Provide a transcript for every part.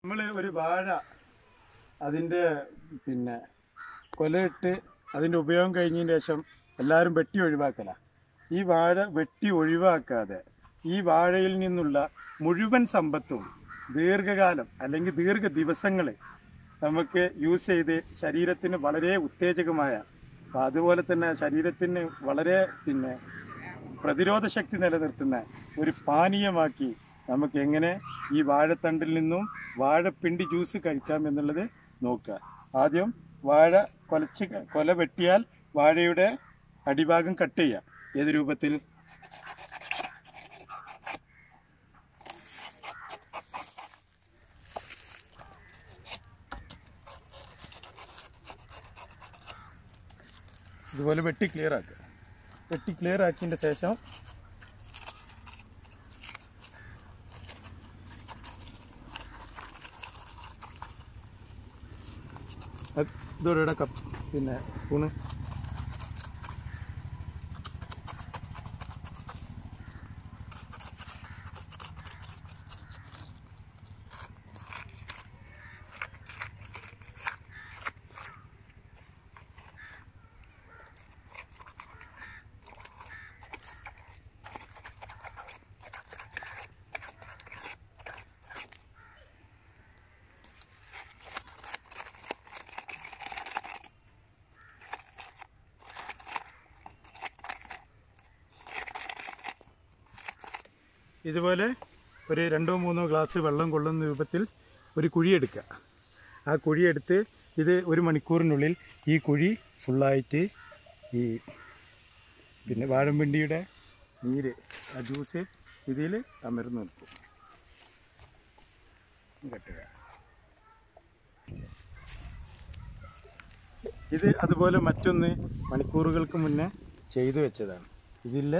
നമ്മൾ ഒരു വാഴ അതിൻ്റെ പിന്നെ കൊലയിട്ട് അതിൻ്റെ ഉപയോഗം കഴിഞ്ഞതിന് ശേഷം എല്ലാവരും വെട്ടി ഒഴിവാക്കല ഈ വാഴ വെട്ടി ഒഴിവാക്കാതെ ഈ വാഴയിൽ നിന്നുള്ള മുഴുവൻ സമ്പത്തും ദീർഘകാലം അല്ലെങ്കിൽ ദീർഘ ദിവസങ്ങൾ നമുക്ക് യൂസ് ചെയ്ത് ശരീരത്തിന് വളരെ ഉത്തേജകമായ അപ്പൊ അതുപോലെ തന്നെ ശരീരത്തിന് വളരെ പിന്നെ പ്രതിരോധ ശക്തി നിലനിർത്തുന്ന ഒരു പാനീയമാക്കി നമുക്ക് എങ്ങനെ ഈ വാഴത്തണ്ടിൽ നിന്നും വാഴപ്പിണ്ടി ജ്യൂസ് കഴിക്കാം എന്നുള്ളത് നോക്കുക ആദ്യം വാഴ കൊലച്ച് ക- കൊല വെട്ടിയാൽ വാഴയുടെ അടിഭാഗം കട്ട് ചെയ്യുക ഏത് രൂപത്തിൽ ഇതുപോലെ വെട്ടി ക്ലിയർ ആക്കുക വെട്ടി ക്ലിയർ ആക്കിയതിൻ്റെ ശേഷം അത് ഇതോടെ കപ്പ് പിന്നെ സ്പൂണ് ഇതുപോലെ ഒരു രണ്ടോ മൂന്നോ ഗ്ലാസ് വെള്ളം കൊള്ളുന്ന രൂപത്തിൽ ഒരു കുഴി എടുക്കുക ആ കുഴി എടുത്ത് ഇത് ഒരു മണിക്കൂറിനുള്ളിൽ ഈ കുഴി ഫുള്ളായിട്ട് ഈ പിന്നെ വാഴമ്പിണ്ടിയുടെ നീര് ആ ജ്യൂസ് ഇതിൽ അമർന്ന് നിൽക്കും കെട്ടുക ഇത് അതുപോലെ മറ്റൊന്ന് മണിക്കൂറുകൾക്ക് മുന്നേ ചെയ്തു വെച്ചതാണ് ഇതിലെ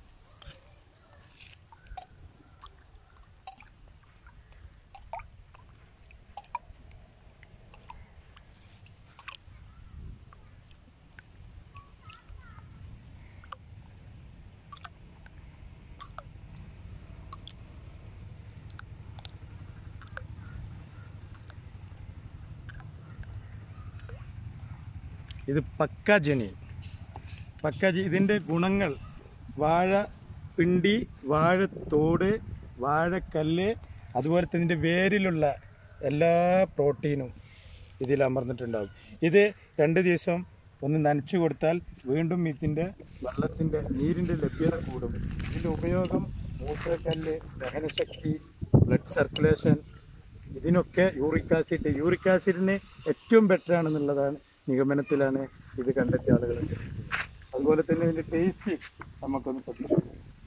ഇത് പക്ക ജനീൻ പക്ക ജ- ഇതിൻ്റെ ഗുണങ്ങൾ വാഴ പിണ്ടി വാഴത്തോട് വാഴക്കല്ല് അതുപോലെ തന്നെ ഇതിൻ്റെ വേരിലുള്ള എല്ലാ പ്രോട്ടീനും ഇതിൽ അമർന്നിട്ടുണ്ടാകും ഇത് രണ്ട് ദിവസം ഒന്ന് നനച്ചു കൊടുത്താൽ വീണ്ടും ഇതിൻ്റെ വെള്ളത്തിൻ്റെ നീരിൻ്റെ ലഭ്യത കൂടും ഇതിൻ്റെ ഉപയോഗം മൂത്രക്കല്ല് ദഹനശക്തി ബ്ലഡ് സർക്കുലേഷൻ ഇതിനൊക്കെ യൂറിക് ആസിഡ് യൂറിക് ആസിഡിന് ഏറ്റവും ബെറ്റർ ആണെന്നുള്ളതാണ് നിഗമനത്തിലാണ് ഇത് കണ്ടെത്തിയ ആളുകൾ അതുപോലെ തന്നെ ഇതിന്റെ ടേസ്റ്റ് നമുക്കൊന്ന് ശ്രദ്ധിക്കാം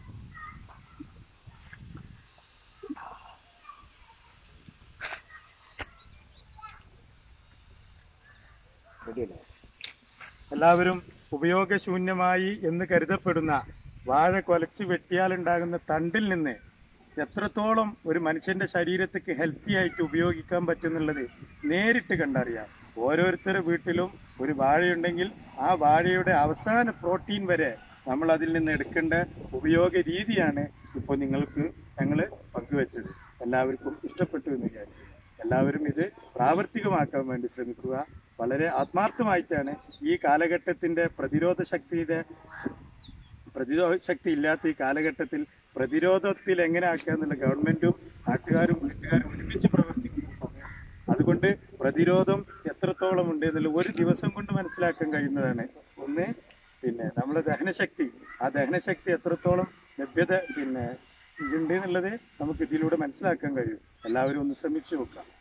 റെഡിയല്ലേ എല്ലാവരും ഉപയോഗശൂന്യമായി എന്ന് കരുതപ്പെടുന്ന വാഴ കൊലച്ചു വെട്ടിയാലുണ്ടാകുന്ന തണ്ടിൽ നിന്ന് എത്രത്തോളം ഒരു മനുഷ്യന്റെ ശരീരത്തിക്ക് ഹെൽത്തി ആയിട്ട് ഉപയോഗിക്കാൻ പറ്റുന്നുള്ളത് നേരിട്ട് കണ്ടറിയാം ഓരോരുത്തരുടെ വീട്ടിലും ഒരു വാഴയുണ്ടെങ്കിൽ ആ വാഴയുടെ അവസാന പ്രോട്ടീൻ വരെ നമ്മൾ അതിൽ നിന്ന് എടുക്കേണ്ട ഉപയോഗ രീതിയാണ് ഇപ്പോൾ നിങ്ങൾക്ക് ഞങ്ങൾ പങ്കുവെച്ചത് എല്ലാവർക്കും ഇഷ്ടപ്പെട്ടു എന്ന് വിചാരിക്കുന്നു എല്ലാവരും ഇത് പ്രാവർത്തികമാക്കാൻ വേണ്ടി ശ്രമിക്കുക വളരെ ആത്മാർത്ഥമായിട്ടാണ് ഈ കാലഘട്ടത്തിന്റെ പ്രതിരോധ ശക്തിയുടെ പ്രതിരോധ ശക്തി ഇല്ലാത്ത ഈ കാലഘട്ടത്തിൽ പ്രതിരോധത്തിൽ എങ്ങനെ ആക്കുക എന്നുള്ള ഗവൺമെന്റും നാട്ടുകാരും വീട്ടുകാരും ഒരുമിച്ച് പ്രവർത്തിക്കുന്ന സമയം അതുകൊണ്ട് പ്രതിരോധം എത്രത്തോളം ഉണ്ട് എന്നുള്ള ഒരു ദിവസം കൊണ്ട് മനസ്സിലാക്കാൻ കഴിയുന്നതാണ് ഒന്ന് പിന്നെ നമ്മളെ ദഹനശക്തി ആ ദഹനശക്തി എത്രത്തോളം ലഭ്യത പിന്നെ ഇതുണ്ട് എന്നുള്ളത് നമുക്ക് ഇതിലൂടെ മനസ്സിലാക്കാൻ കഴിയും എല്ലാവരും ഒന്ന് ശ്രമിച്ചു നോക്കാം